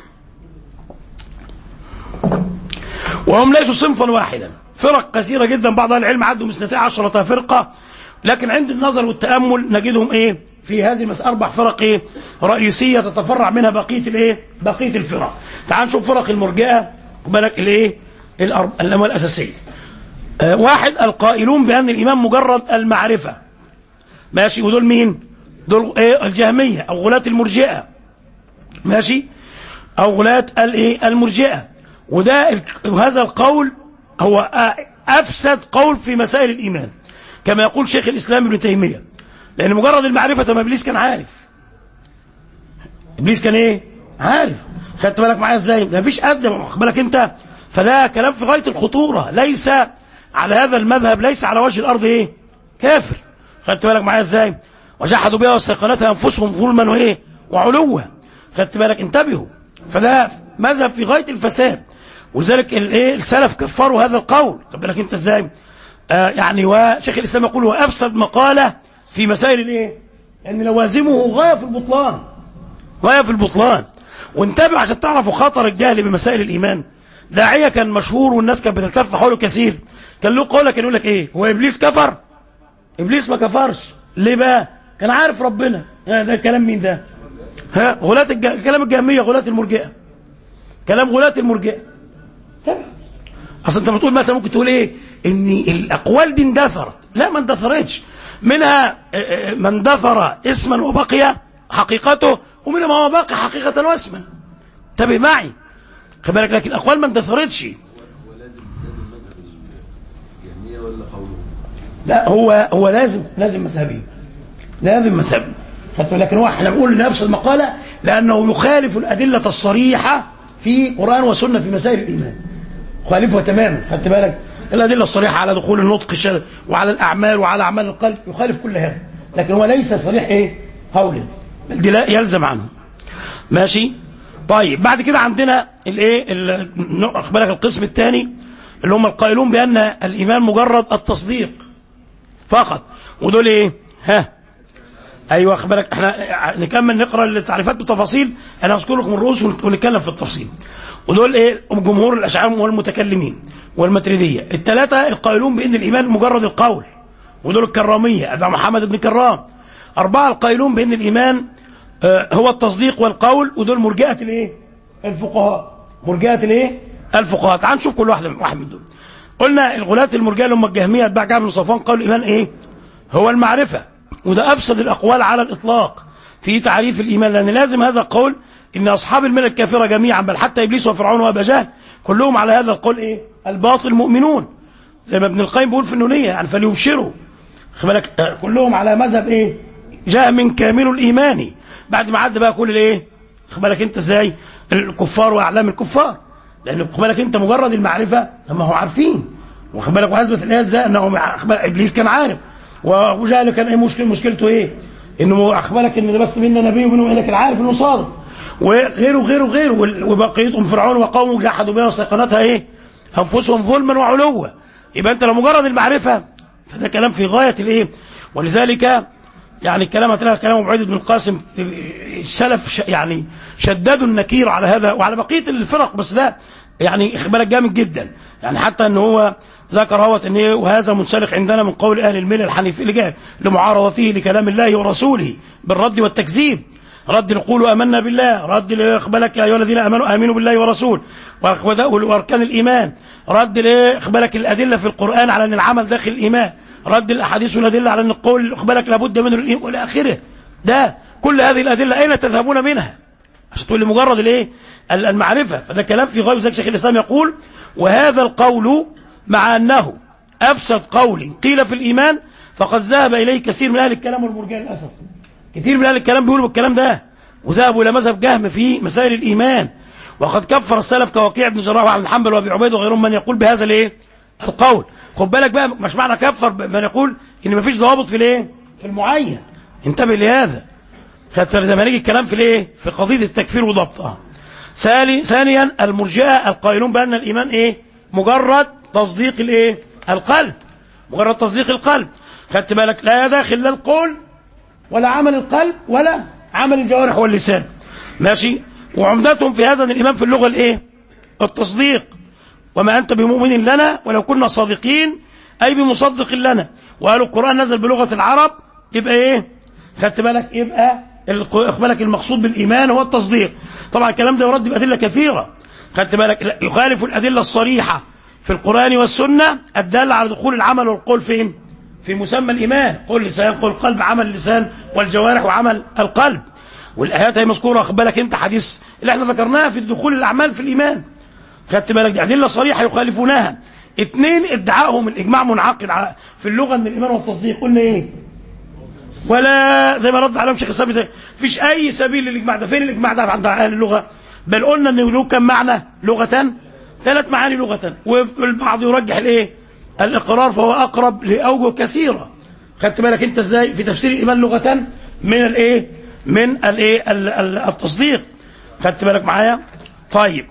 وهم ليسوا صنفا واحدا فرق كثيره جدا بعض أهل العلم عدوا اثنتي عشرة فرقه لكن عند النظر والتامل نجدهم ايه في هذه المسألة اربع فرق ايه رئيسيه تتفرع منها بقيه الايه بقيه الفرق تعال نشوف فرق المرجئه خد بالك الايه الأرب- اللي هم الاساسيه آه، واحد القائلون بان الايمان مجرد المعرفه ماشي ودول مين دول ايه الجهميه او غلاة المرجئه ماشي او غلاة الايه المرجئه وده ال- هذا القول هو أ- افسد قول في مسائل الايمان كما يقول شيخ الاسلام ابن تيميه لان مجرد المعرفه طب ما ابليس كان عارف ابليس كان ايه عارف خدت بالك معايا ازاي ما فيش قد واخد بالك انت فده كلام في غايه الخطوره ليس على هذا المذهب ليس على وجه الارض ايه كافر خدت بالك معايا ازاي وجحدوا بها واستيقنتها انفسهم ظلما وايه وعلوا خدت بالك انتبهوا فده مذهب في غايه الفساد ولذلك الايه السلف كفروا هذا القول خد بالك انت ازاي آه يعني وشيخ الاسلام يقول هو افسد مقاله في مسائل الايه ان لوازمه غايه في البطلان غايه في البطلان وانتبه عشان تعرفوا خطر الجهل بمسائل الايمان داعيه كان مشهور والناس كانت بتلتف حوله كثير كان له قوله كان يقول لك ايه هو ابليس كفر ابليس ما كفرش ليه بقى كان عارف ربنا ها ده كلام مين ده ها غلاة الج... كلام الجهميه غلاة المرجئه كلام غلاة المرجئه تمام اصل انت بتقول مثلا ممكن تقول ايه ان الاقوال دي اندثرت لا ما اندثرتش منها آه، آه، ما اندثر اسما وبقي حقيقته ومنها ما هو باقي حقيقه واسما انتبه معي خد بالك لكن الاقوال ما اندثرتش لا هو هو لازم لازم مذهبي لازم مذهبي خدت بالك؟ لكن هو احنا بنقول نفس المقاله لانه يخالف الادله الصريحه في قران وسنه في مسائل الايمان يخالفها تماما خدت بالك الادله الصريحه على دخول النطق الشر وعلى الاعمال وعلى اعمال القلب يخالف كل هذا لكن هو ليس صريح ايه قولا بل دي لا يلزم عنه ماشي طيب بعد كده عندنا الايه ال- خد بالك القسم الثاني اللي هم القائلون بان الايمان مجرد التصديق فقط ودول ايه ها ايوه خد بالك احنا نكمل نقرا التعريفات بالتفاصيل انا اذكر لكم الرؤوس ون- ونتكلم في التفصيل ودول ايه جمهور الاشاعره والمتكلمين والمتريديه الثلاثه القائلون بان الايمان مجرد القول ودول الكراميه ابو محمد بن كرام اربعه القائلون بان الايمان آه، هو التصديق والقول ودول مرجئه الايه الفقهاء مرجئه الايه الفقهاء تعال نشوف كل واحد من واحد من دول قلنا الغلاة المرجئه اللي هم الجهميه اتباع جعفر بن صفوان قالوا الايمان ايه هو المعرفه وده افسد الاقوال على الاطلاق في تعريف الايمان لان لازم هذا القول ان اصحاب المله الكافره جميعا بل حتى ابليس وفرعون وابا جهل كلهم على هذا القول ايه الباطل مؤمنون زي ما ابن القيم بيقول في النونيه يعني فليبشروا خد بالك آه، كلهم على مذهب ايه جاء من كامل الايمان بعد ما عدى بقى كل الايه خد بالك انت ازاي الكفار واعلام الكفار لان خد بالك انت مجرد المعرفه طب ما هو عارفين واخد بالك واثبت الايات زي انه مع- خد بالك ابليس كان عارف وابو جهل كان ايه مشكله مشكلته ايه؟ انه واخد بالك ان ده بس منا نبي ومنهم لكن عارف انه صادق وغيره غيره غيره وال- وبقيتهم فرعون وقومه جحدوا بها واستيقنتها ايه؟ انفسهم ظلما وعلوا يبقى انت لو مجرد المعرفه فده كلام في غايه الايه؟ ولذلك يعني الكلام هتلاقي كلام عبيد بن القاسم السلف ش- يعني شددوا النكير على هذا وعلى بقيه الفرق بس ده يعني اخبالك جامد جدا يعني حتى ان هو ذكر هوت ان إيه وهذا منسلخ عندنا من قول اهل المله الحنيفي اللي جاء لمعارضته لكلام الله ورسوله بالرد والتكذيب رد نقول امنا بالله رد اخبالك يا ايها الذين امنوا امنوا بالله ورسوله واركان الايمان رد اخبالك الادله في القران على ان العمل داخل الايمان رد الاحاديث والادله على ان القول اخبالك لابد منه الايمان والى اخره ده كل هذه الادله اين تذهبون منها عشان تقول لي مجرد الايه المعرفه فده كلام في غايه ذلك شيخ الاسلام يقول وهذا القول مع انه افسد قول قيل في الايمان فقد ذهب اليه كثير من اهل الكلام والمرجئه للاسف كثير من اهل الكلام بيقولوا بالكلام ده وذهبوا الى مذهب جهم في مسائل الايمان وقد كفر السلف كوكيع بن جراح وعبد حنبل وابي عبيد وغيرهم من يقول بهذا الايه القول خد بالك بقى مش معنى كفر من يقول ان مفيش ضوابط في الايه في المعين انتبه لهذا لما نيجي الكلام في الايه في قضيه التكفير وضبطها ثانيا المرجئه القائلون بان الايمان ايه مجرد تصديق الايه القلب مجرد تصديق القلب خدت بالك لا داخل لا القول ولا عمل القلب ولا عمل الجوارح واللسان ماشي وعمدتهم في هذا ان الايمان في اللغه الايه التصديق وما انت بمؤمن لنا ولو كنا صادقين اي بمصدق لنا وقالوا القران نزل بلغه العرب يبقى ايه خدت بالك يبقى بالك المقصود بالايمان هو التصديق طبعا الكلام ده يرد بادله كثيره خدت بالك يخالف الادله الصريحه في القران والسنه الداله على دخول العمل والقول فين في مسمى الايمان قول لسان قول قلب عمل اللسان والجوارح وعمل القلب والايات هي مذكوره خد بالك انت حديث اللي احنا ذكرناها في دخول الاعمال في الايمان خدت بالك دي ادله صريحه يخالفونها اثنين ادعائهم الاجماع منعقد على في اللغه ان الايمان والتصديق قلنا ايه ولا زي ما رد عليهم شيخ السابق فيش اي سبيل للاجماع ده فين الاجماع ده عند اهل اللغه بل قلنا ان له كم معنى لغه ثلاث معاني لغه والبعض يرجح الايه الاقرار فهو اقرب لاوجه كثيره خدت بالك انت ازاي في تفسير الايمان لغه من الايه من الايه التصديق خدت بالك معايا طيب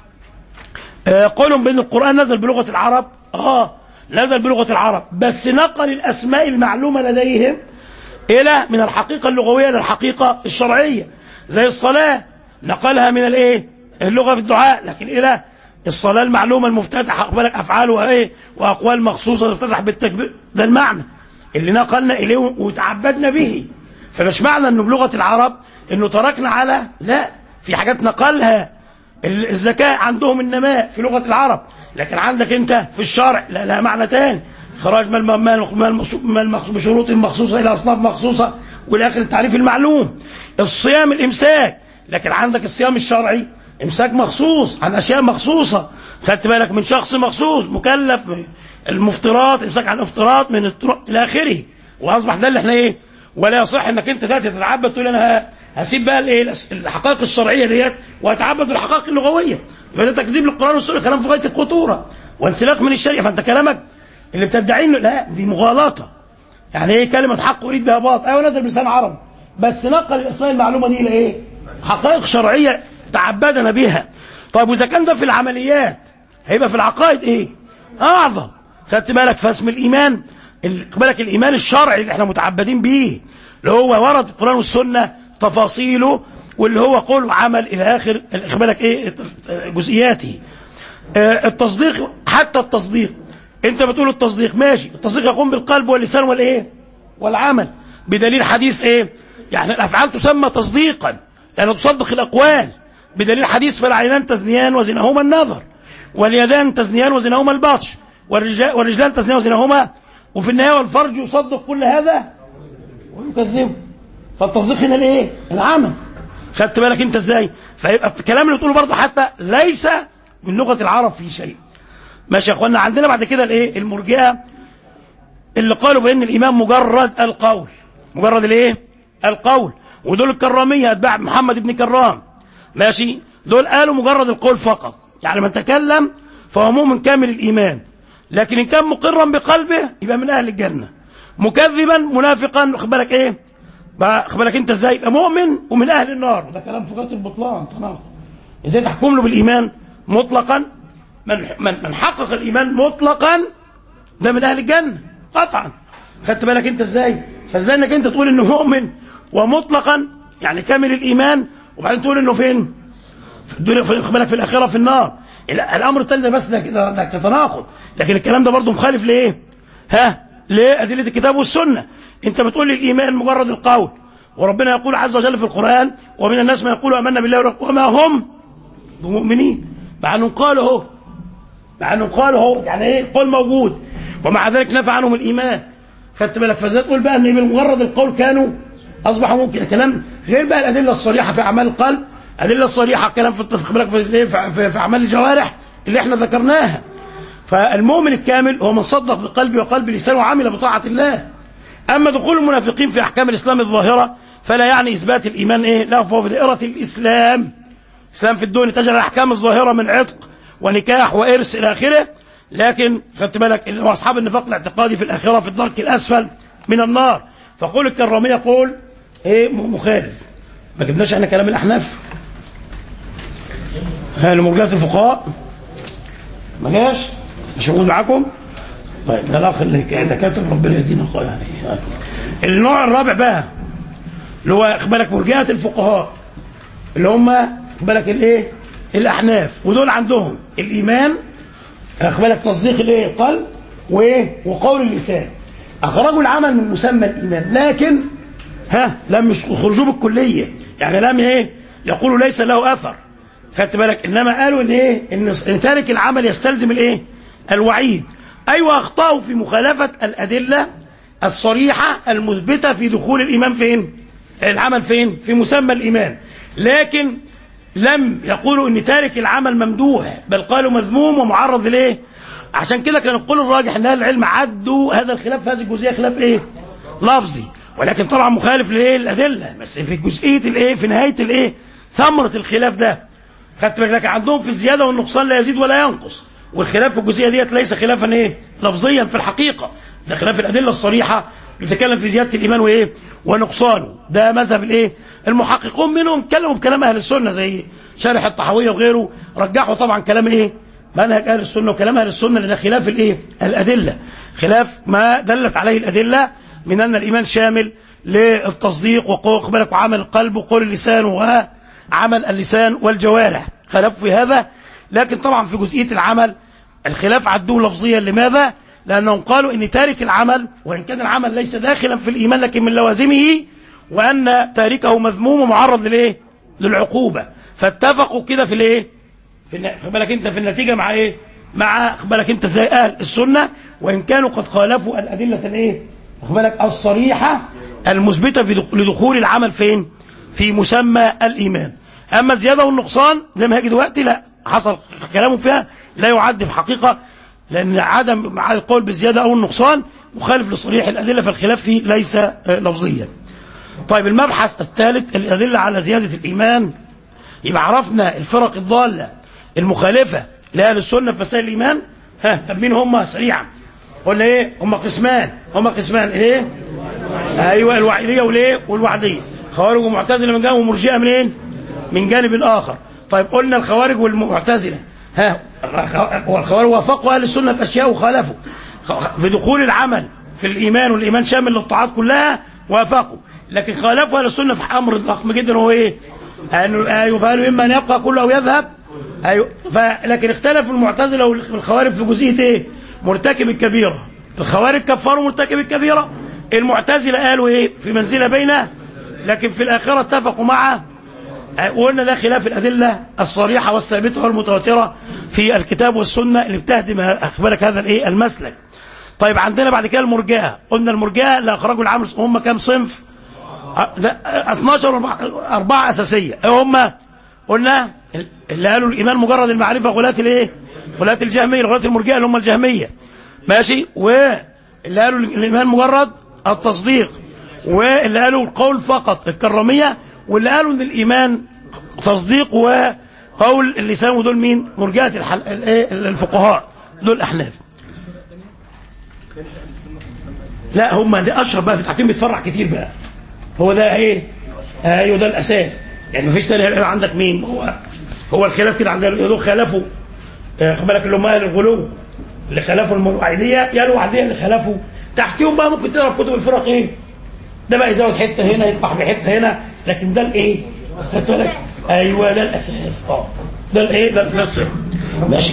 آه قولهم بان القران نزل بلغه العرب اه نزل بلغه العرب بس نقل الاسماء المعلومه لديهم الى من الحقيقه اللغويه للحقيقه الشرعيه زي الصلاه نقلها من الايه اللغه في الدعاء لكن الى الصلاه المعلومه المفتتحه بالك افعال ايه واقوال مخصوصه تفتتح بالتكبير ده المعنى اللي نقلنا اليه وتعبدنا به فمش معنى انه بلغه العرب انه تركنا على لا في حاجات نقلها الزكاه عندهم النماء في لغه العرب لكن عندك انت في الشرع لا لا معنى تاني خراج مال بشروط مخصوصة إلى أصناف مخصوصة والآخر التعريف المعلوم الصيام الإمساك لكن عندك الصيام الشرعي إمساك مخصوص عن أشياء مخصوصة خدت بالك من شخص مخصوص مكلف المفترات إمساك عن الافتراط من إلى آخره وأصبح ده اللي احنا إيه ولا يصح انك انت دلوقتي تتعبد تقول انا هسيب بقى الايه الحقائق الشرعيه ديت واتعبد بالحقائق اللغويه يبقى ده تكذيب للقران والسنه كلام في غايه الخطوره وانسلاخ من الشريعه فانت كلامك اللي بتدعين لا دي مغالطه يعني ايه كلمه حق اريد بها باطل ايوه نزل بلسان عرب بس نقل الاسماء المعلومه دي الى ايه حقائق شرعيه تعبدنا بها طيب واذا كان ده في العمليات هيبقى في العقائد ايه اعظم خدت بالك فاسم الايمان بالك الايمان الشرعي اللي احنا متعبدين بيه اللي هو ورد في القران والسنه تفاصيله واللي هو قول وعمل الى اخر بالك ايه جزئياته اه التصديق حتى التصديق انت بتقول التصديق ماشي التصديق يقوم بالقلب واللسان والايه والعمل بدليل حديث ايه يعني الافعال تسمى تصديقا لانه تصدق الاقوال بدليل حديث فالعينان تزنيان وزنهما النظر واليدان تزنيان وزنهما البطش والرجلان تزنيان وزنهما وفي النهايه والفرج يصدق كل هذا ويكذبه فالتصديق هنا الايه العمل خدت بالك انت ازاي فيبقى الكلام اللي تقوله برضه حتى ليس من لغه العرب في شيء ماشي يا اخوانا عندنا بعد كده الايه المرجئه اللي قالوا بان الايمان مجرد القول مجرد الايه القول ودول الكراميه اتباع محمد بن كرام ماشي دول قالوا مجرد القول فقط يعني من تكلم فهو مؤمن كامل الايمان لكن ان كان مقرا بقلبه يبقى من اهل الجنه مكذبا منافقا واخد بالك ايه واخد بالك انت ازاي يبقى مؤمن ومن اهل النار وده كلام في غايه البطلان تناقض ازاي تحكم له بالايمان مطلقا من من من حقق الايمان مطلقا ده من اهل الجنه قطعا خدت بالك انت ازاي فازاي انك انت تقول انه مؤمن ومطلقا يعني كامل الايمان وبعدين تقول انه فين في الدنيا في بالك في الاخره في النار ال- الامر الثاني ده بس ده ده ده كتناقض لكن الكلام ده برضه مخالف لايه ها لادله الكتاب والسنه انت بتقول لي الايمان مجرد القول وربنا يقول عز وجل في القران ومن الناس ما يقول امنا بالله وما هم بمؤمنين مع انهم قالوا اهو مع انهم قالوا اهو يعني ايه القول موجود ومع ذلك نفى عنهم الايمان خدت بالك فازاي تقول بقى ان بمجرد القول كانوا اصبحوا ممكن كلام غير بقى الادله الصريحه في اعمال القلب الادله الصريحه كلام في خد بالك في, في, في, في اعمال الجوارح اللي احنا ذكرناها فالمؤمن الكامل هو من صدق بقلبه وقلب لسانه وعمل بطاعه الله اما دخول المنافقين في احكام الاسلام الظاهره فلا يعني اثبات الايمان ايه لا فهو في دائره الاسلام الاسلام في الدنيا تجعل الاحكام الظاهره من عتق ونكاح وارث الى اخره لكن خدت بالك إن اصحاب النفاق الاعتقادي في الاخره في الدرك الاسفل من النار فقول الكراميه قول ايه م- مخالف ما جبناش احنا كلام الاحناف هل مرجئه الفقهاء ما جاش مش موجود معاكم طيب ده الاخ اللي ك- ده كاتب ربنا يدينا خير يعني النوع الرابع بقى اللي هو خد بالك مرجئه الفقهاء اللي هم خد بالك الايه الاحناف ودول عندهم الايمان خد بالك تصديق الايه القلب وايه وقول اللسان اخرجوا العمل من مسمى الايمان لكن ها لم يخرجوه بالكليه يعني لم ايه يقولوا ليس له اثر خدت بالك انما قالوا ان ايه ان إن تارك العمل يستلزم الايه الوعيد ايوه اخطاوا في مخالفه الادله الصريحه المثبته في دخول الايمان فين العمل فين في مسمى الايمان لكن لم يقولوا ان تارك العمل ممدوح بل قالوا مذموم ومعرض ليه عشان كده كان القول الراجح ان اهل العلم عدوا هذا الخلاف في هذه الجزئيه خلاف ايه لفظي ولكن طبعا مخالف لايه الادله بس في جزئيه الايه في نهايه الايه ثمره الخلاف ده خدت بالك لكن عندهم في الزياده والنقصان لا يزيد ولا ينقص والخلاف في الجزئيه ديت ليس خلافا ايه لفظيا في الحقيقه ده خلاف الادله الصريحه بتتكلم في زياده الايمان وايه ونقصانه ده مذهب الايه المحققون منهم اتكلموا بكلام اهل السنه زي شارح الطحاويه وغيره رجحوا طبعا كلام ايه منهج اهل السنه وكلام اهل السنه لان ده خلاف الايه الادله خلاف ما دلت عليه الادله من ان الايمان شامل للتصديق وقول بالك وعمل القلب وقول اللسان وعمل اللسان والجوارح خلاف في هذا لكن طبعا في جزئيه العمل الخلاف عدوه لفظيا لماذا؟ لانهم قالوا ان تارك العمل وان كان العمل ليس داخلا في الايمان لكن من لوازمه وان تاركه مذموم ومعرض للايه؟ للعقوبه فاتفقوا كده في الايه؟ في الن- خد بالك انت في النتيجه مع ايه؟ مع خد بالك انت زي اهل السنه وان كانوا قد خالفوا الادله الايه؟ خد بالك الصريحه المثبته في دخ- لدخول العمل فين؟ في مسمى الايمان. اما الزياده والنقصان زي ما هيجي دلوقتي لا حصل كلامه فيها لا يعد في حقيقه لان عدم مع القول بالزياده او النقصان مخالف لصريح الادله فالخلاف فيه ليس آه، لفظيا. طيب المبحث الثالث الادله على زياده الايمان يبقى عرفنا الفرق الضالة المخالفة لأهل السنة في مسائل الإيمان ها طب مين هم سريعا قلنا ايه هم قسمان هم قسمان ايه ايوه الوعيديه والايه والوعديه خوارج ومعتزله من جانب ومرجئه منين من جانب اخر طيب قلنا الخوارج والمعتزله ها والخوارج وافقوا اهل السنه في اشياء وخالفوا خ- في دخول العمل في الايمان والايمان شامل للطاعات كلها وافقوا لكن خالفوا اهل السنه في امر ضخم جدا هو ايه قالوا ايوه فقالوا اما ان يبقى كله او يذهب ايوه فلكن اختلف المعتزله والخوارج في جزئيه ايه مرتكب الكبيره الخوارج كفروا مرتكب الكبيره المعتزله قالوا ايه في منزله بينه لكن في الاخره اتفقوا مع وقلنا ده خلاف الادله الصريحه والثابته والمتواتره في الكتاب والسنه اللي بتهدم اخبارك هذا الايه المسلك طيب عندنا بعد كده المرجئه قلنا المرجئه اللي اخرجوا العمل هم كام صنف أ- لا، 12 أربعة, أربعة أساسية إيه هم قلنا اللي قالوا الإيمان مجرد المعرفة غلاة الإيه غلاة الجهمية غلاة المرجئة اللي هم الجهمية ماشي واللي قالوا الإيمان مجرد التصديق واللي قالوا القول فقط الكرامية واللي قالوا إن الإيمان تصديق وقول اللسان ودول مين مرجئة الحل... الإيه؟ الفقهاء دول أحناف لا هم ده اشهر بقى في التحكيم بيتفرع كتير بقى هو ده ايه ايوه ده الاساس يعني مفيش تاني هيبقى عندك مين هو هو الخلاف كده عندنا دول خالفوا آه، خد بالك اللي هم اهل الغلو اللي خالفوا الوعيديه يا الوعديه اللي خالفوا تحتيهم بقى ممكن تقرا في كتب الفرق ايه ده بقى يزود حته هنا يطلع بحته هنا لكن ده الايه خدت بالك ايوه ده الاساس اه ده الايه ده ده الصح. ماشي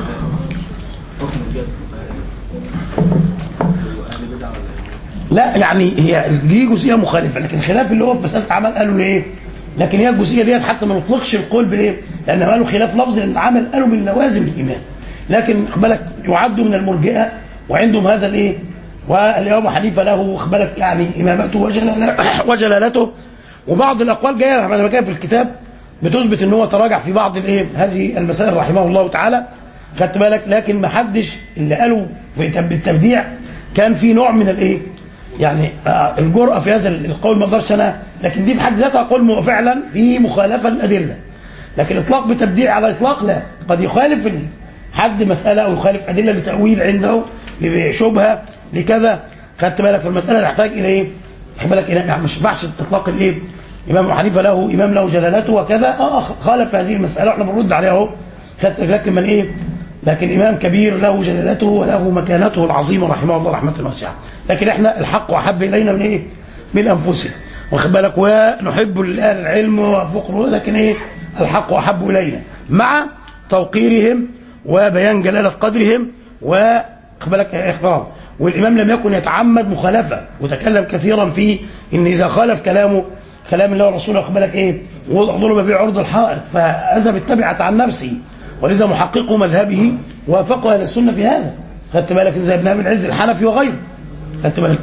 لا يعني هي دي جزئيه مخالفه لكن الخلاف اللي هو في مساله العمل قالوا ليه؟ لكن هي الجزئيه ديت حتى ما نطلقش القول بايه؟ لان قالوا خلاف لفظي لان العمل قالوا من لوازم الايمان لكن خد بالك يعد من المرجئه وعندهم هذا الايه؟ واليوم حنيفه له خد بالك يعني امامته وجلالته وجلالته وبعض الاقوال جايه لما كان في الكتاب بتثبت ان هو تراجع في بعض الايه؟ هذه المسائل رحمه الله تعالى خدت بالك لكن ما حدش اللي قالوا في بالتبديع كان في نوع من الايه؟ يعني آه، الجرأة في هذا القول ما اقدرش انا لكن دي في حد ذاتها قول م- فعلا في مخالفة للأدلة لكن اطلاق بتبديع على اطلاق لا قد يخالف ال- حد مسألة او يخالف أدلة لتأويل عنده لشبهة لكذا خدت بالك فالمسألة تحتاج إلى ايه؟ خد بالك إلى يعني مش ينفعش اطلاق الايه؟ إمام أبو حنيفة له إمام له جلالته وكذا اه خالف هذه المسألة واحنا بنرد عليها اهو خدت لكن من ايه؟ لكن إمام كبير له جلالته وله مكانته العظيمة رحمه الله رحمة واسعة لكن احنا الحق أحب إلينا من إيه من أنفسنا واخد بالك ونحب أهل العلم وفقره لكن إيه الحق أحب إلينا مع توقيرهم وبيان جلالة قدرهم واخد بالك احترام والإمام لم يكن يتعمد مخالفة وتكلم كثيرا في إن إذا خالف كلامه كلام الله والرسول واخد بالك إيه وضرب ببيع عرض الحائط فأذهب اتبعت عن نفسه ولذا محقق مذهبه وافقه اهل السنه في هذا خدت بالك زي ابن ابي العز الحنفي وغيره خدت بالك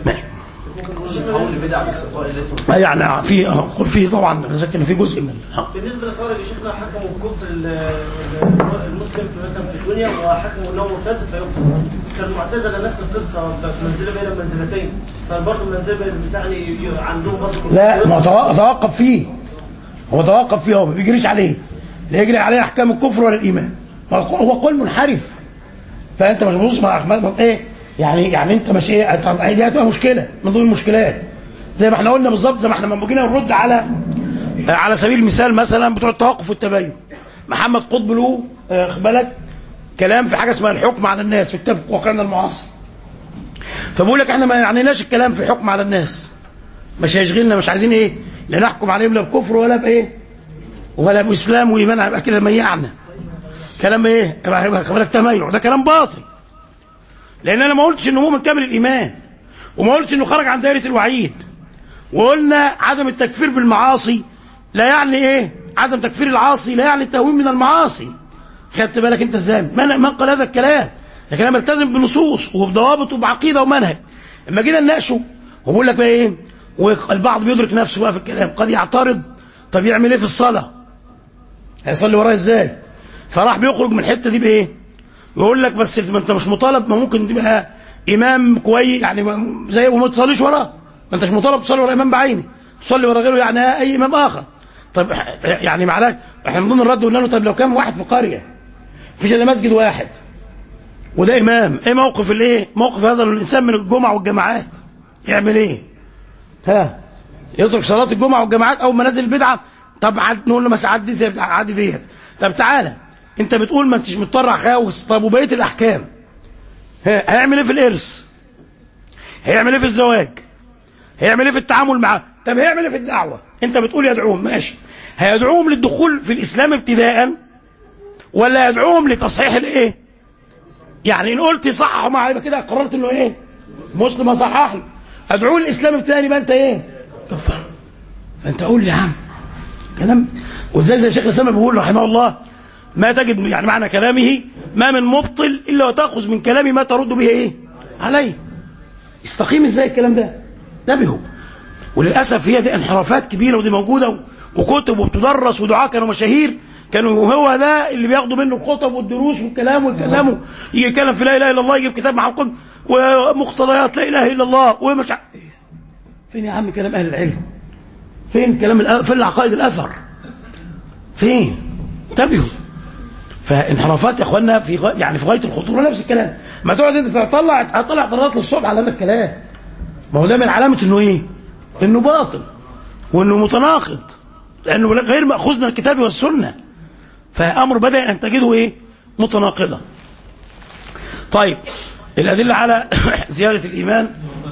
حول بدع الاستقاء اللي اسمه ما يعني في قل فيه طبعا لكن في جزء من بالنسبه للخارج يا شيخنا حكموا بكفر ال- ال- المسلم في مثلا في الدنيا وحكموا انه مرتد فيكفر فالمعتزله نفس القصه منزله بين المنزلتين فبرضه المنزله بتاعني عندهم برضه لا ما تو- توقف فيه هو توقف فيه هو ما بيجريش عليه لا يجري عليه احكام الكفر ولا الايمان ما هو هو قول منحرف فانت مش بتبص مع احمد ايه يعني يعني انت مش ايه طب هي دي هتبقى مشكله من ضمن المشكلات زي ما احنا قلنا بالظبط زي ما احنا لما جينا نرد على على سبيل المثال مثلا بتوع التوقف والتبين محمد قطب له آه، خد بالك كلام في حاجه اسمها الحكم على الناس في كتاب واقعنا المعاصر فبقول لك احنا ما يعنيناش الكلام في حكم على الناس مش هيشغلنا مش عايزين ايه لا نحكم عليهم لا بكفر ولا بايه ولا باسلام وايمان هيبقى كده ميعنا كلام ايه يبقى هيبقى خد بالك تميع ده كلام باطل لان انا ما قلتش انه مؤمن كامل الايمان وما قلتش انه خرج عن دائره الوعيد وقلنا عدم التكفير بالمعاصي لا يعني ايه عدم تكفير العاصي لا يعني التهوين من المعاصي خدت بالك انت ازاي من, من قال هذا الكلام لكن انا بلتزم بنصوص وبضوابط وبعقيده ومنهج اما جينا نناقشه وبقول لك بقى ايه والبعض بيدرك نفسه بقى في الكلام قد يعترض طب يعمل ايه في الصلاه هيصلي ورايا ازاي فراح بيخرج من الحته دي بايه يقول لك بس ما انت مش مطالب ما ممكن تبقى امام كويس يعني ما- زي وما تصليش وراه ما انتش مطالب تصلي ورا امام بعينه تصلي ورا غيره يعني اي امام اخر طب يعني معلش احنا من ضمن الرد قلنا له طب لو كان واحد في قريه فيش الا مسجد واحد وده امام ايه موقف الايه موقف هذا الانسان من الجمعه والجماعات يعمل ايه ها يترك صلاه الجمعه والجماعات اول ما نزل البدعه طب عد نقول له مثلا عدي دي عدي ديت طب تعالى انت بتقول ما انتش مضطر خاوس طب وبقيه الاحكام ها هيعمل ايه في الارث هيعمل ايه في الزواج هيعمل ايه في التعامل معاه طب هيعمل ايه في الدعوه انت بتقول يدعوهم ماشي هيدعوهم للدخول في الاسلام ابتداء ولا يدعوهم لتصحيح الايه يعني ان قلت صححوا معاه يبقى كده قررت انه ايه مسلم اصحح له ادعوه للاسلام ابتداء يبقى انت ايه كفر فانت قول لي يا عم كلام وزي زي شيخ الاسلام بيقول رحمه الله ما تجد يعني معنى كلامه ما من مبطل الا وتاخذ من كلامه ما ترد به ايه عليه استقيم ازاي الكلام ده انتبهوا وللاسف هي دي انحرافات كبيره ودي موجوده و- وكتب وبتدرس ودعاء كانوا مشاهير كانوا هو ده اللي بياخدوا منه الخطب والدروس والكلام ويتكلموا يجي يتكلم في لا اله الا الله يجيب كتاب مع القدس ومقتضيات لا اله الا الله ومش ع... فين يا عم كلام اهل العلم فين كلام الأ... فين العقائد الاثر فين انتبهوا فانحرافات يا اخوانا في غ... يعني في غايه الخطوره نفس الكلام ما تقعد انت تطلع تطلع اعتراضات للصبح على هذا الكلام ما هو ده من علامه انه ايه؟ انه باطل وانه متناقض لانه غير ماخوذ من الكتاب والسنه فامر بدا ان تجده ايه؟ متناقضا. طيب الادله على زياده الايمان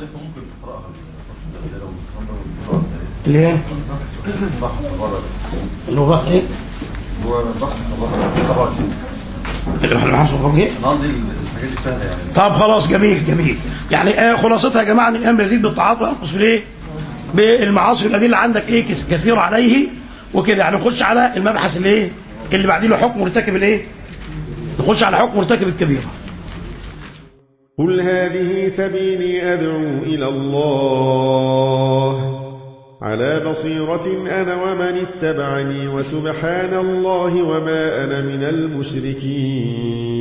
اللي هي اللي هو بحث ايه؟ هو بحث خبر الحاجات قصدي الحاجات دي سهله يعني طب خلاص جميل جميل يعني آه خلاصتها يا جماعه ان الامام يزيد بالطاعات وينقص بالايه؟ بالمعاصي والادله عندك ايه كس- كثيره عليه وكده يعني نخش على المبحث الايه؟ اللي بعدين له حكم مرتكب الايه؟ نخش على حكم مرتكب الكبيره قل هذه سبيلي أدعو إلى الله على بصيرة أنا ومن اتبعني وسبحان الله وما أنا من المشركين